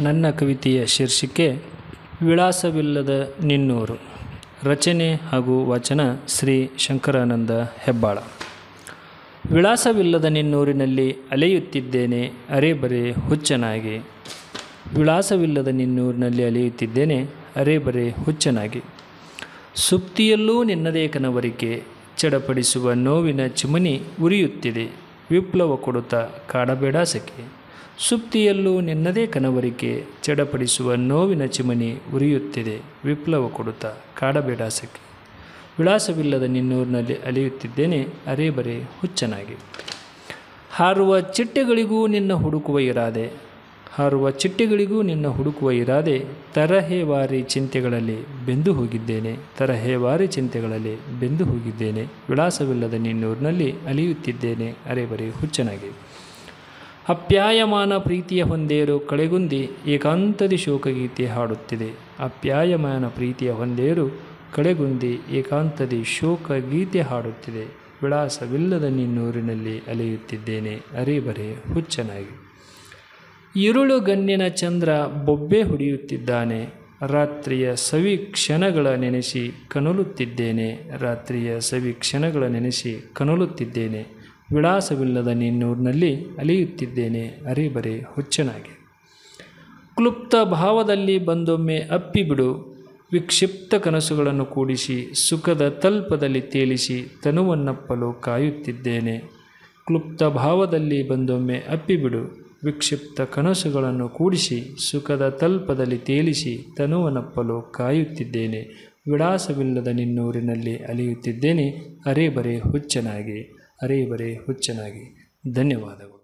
ನನ್ನ ಕವಿತೆಯ ಶೀರ್ಷಿಕೆ ವಿಳಾಸವಿಲ್ಲದ ನಿನ್ನೂರು ರಚನೆ ಹಾಗೂ ವಚನ ಶ್ರೀ ಶಂಕರಾನಂದ ಹೆಬ್ಬಾಳ ವಿಳಾಸವಿಲ್ಲದ ನಿನ್ನೂರಿನಲ್ಲಿ ಅಲೆಯುತ್ತಿದ್ದೇನೆ ಅರೆಬರೆ ಹುಚ್ಚನಾಗಿ ವಿಳಾಸವಿಲ್ಲದ ನಿನ್ನೂರಿನಲ್ಲಿ ಅಲೆಯುತ್ತಿದ್ದೇನೆ ಅರೆಬರೆ ಹುಚ್ಚನಾಗಿ ಸುಪ್ತಿಯಲ್ಲೂ ನಿನ್ನದೇ ಕನವರಿಕೆ ಚಡಪಡಿಸುವ ನೋವಿನ ಚಿಮನಿ ಉರಿಯುತ್ತಿದೆ ವಿಪ್ಲವ ಕೊಡುತ್ತಾ ಕಾಡಬೇಡ ಸಖಿ ಸುಪ್ತಿಯಲ್ಲೂ ನಿನ್ನದೇ ಕನವರಿಕೆ ಚಡಪಡಿಸುವ ನೋವಿನ ಚಿಮನಿ ಉರಿಯುತ್ತಿದೆ ವಿಪ್ಲವ ಕೊಡುತ್ತಾ ಕಾಡಬೇಡ ಸಖಿ ವಿಳಾಸವಿಲ್ಲದ ನಿನ್ನೂರಿನಲ್ಲಿ ಅಲೆಯುತ್ತಿದ್ದೇನೆ ಅರೆಬರೆ ಹುಚ್ಚನಾಗಿ ಹಾರುವ ಚಿಟ್ಟೆಗಳಿಗೂ ನಿನ್ನ ಹುಡುಕುವ ಇರಾದೆ ಹಾರುವ ಚಿಟ್ಟೆಗಳಿಗೂ ನಿನ್ನ ಹುಡುಕುವ ಇರಾದೆ ತರಹೇವಾರಿ ಚಿಂತೆಗಳಲ್ಲಿ ಬೆಂದು ಹೋಗಿದ್ದೇನೆ ತರಹೇವಾರಿ ಚಿಂತೆಗಳಲ್ಲಿ ಬೆಂದು ಹೋಗಿದ್ದೇನೆ ವಿಳಾಸವಿಲ್ಲದ ನಿನ್ನೂರಿನಲ್ಲಿ ಅಲಿಯುತ್ತಿದ್ದೇನೆ ಅರೆಬರೆ ಹುಚ್ಚನಾಗಿ ಅಪ್ಯಾಯಮಾನ ಪ್ರೀತಿಯ ಹೊಂದೇರು ಕಳೆಗುಂದಿ ಏಕಾಂತದಿ ಶೋಕಗೀತೆ ಹಾಡುತ್ತಿದೆ ಅಪ್ಯಾಯಮಾನ ಪ್ರೀತಿಯ ಹೊಂದೇರು ಕಳೆಗುಂದಿ ಏಕಾಂತದಿ ಶೋಕಗೀತೆ ಹಾಡುತ್ತಿದೆ ವಿಳಾಸವಿಲ್ಲದ ನಿನ್ನೂರಿನಲ್ಲಿ ಅಲೆಯುತ್ತಿದ್ದೇನೆ ಅರೆಬರೆ ಹುಚ್ಚನಾಗಿ ഇരുಳು ಗಣ್ಯನ ಚಂದ್ರ ಬೊಬ್ಬೆ ಹೊಡೆಯುತ್ತಿದ್ದಾನೆ ರಾತ್ರಿಯ ಸವಿ ಕ್ಷಣಗಳ ನೆನೆಸಿ ಕನಲುತ್ತಿದ್ದೇನೆ ರಾತ್ರಿಯ ಸವಿ ಕ್ಷಣಗಳ ನೆನೆಸಿ ಕನಲುತ್ತಿದ್ದೇನೆ ವಿಳಾಸವಿಲ್ಲದ ನಿನ್ನೂರಿನಲ್ಲಿ ಅಲಿಯುತ್ತಿದ್ದೇನೆ ಅರೆಬರೆ ಹುಚ್ಚನಾಗಿ ಕ್ಲುಪ್ತ ಭಾವದಲ್ಲಿ ಬಂದೊಮ್ಮೆ ಅಪ್ಪಿಬಿಡು ವಿಕ್ಷಿಪ್ತ ಕನಸುಗಳನ್ನು ಕೂಡಿಸಿ ಸುಖದ ತಲ್ಪದಲ್ಲಿ ತೇಲಿಸಿ ತನುವನ್ನಪ್ಪಲು ಕಾಯುತ್ತಿದ್ದೇನೆ ಕ್ಲುಪ್ತ ಭಾವದಲ್ಲಿ ಬಂದೊಮ್ಮೆ ಅಪ್ಪಿಬಿಡು ವಿಕ್ಷಿಪ್ತ ಕನಸುಗಳನ್ನು ಕೂಡಿಸಿ ಸುಖದ ತಲ್ಪದಲ್ಲಿ ತೇಲಿಸಿ ತನುವನಪ್ಪಲು ಕಾಯುತ್ತಿದ್ದೇನೆ ವಿಳಾಸವಿಲ್ಲದ ನಿನ್ನೂರಿನಲ್ಲಿ ಅಲಿಯುತ್ತಿದ್ದೇನೆ ಅರೆಬರೆ ಹುಚ್ಚನಾಗಿ ಅರೆಬರೆ ಹುಚ್ಚನಾಗಿ ಧನ್ಯವಾದಗಳು